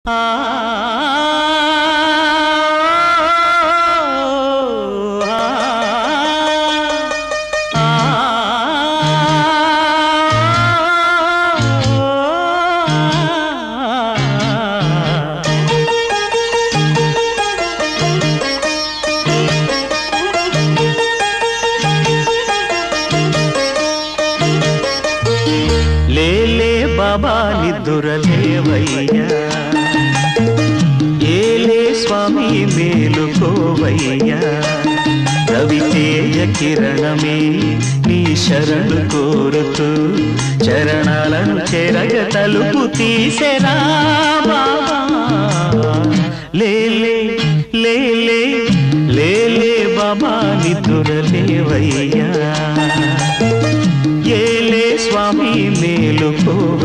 లేలే బాబా నిద్దురలేవయ్యా ఏలే స్వామి మేలుకోవయ్యా రవితేజ కిరణమే నీ శరణు కోరుతూ చరణాలను చెరగ తలుపు తీసెరా బాబా లేలే లేలే లేలే బాబా నిద్దురలేవయ్యా ఏలే స్వామి మేలుకోవయ్యా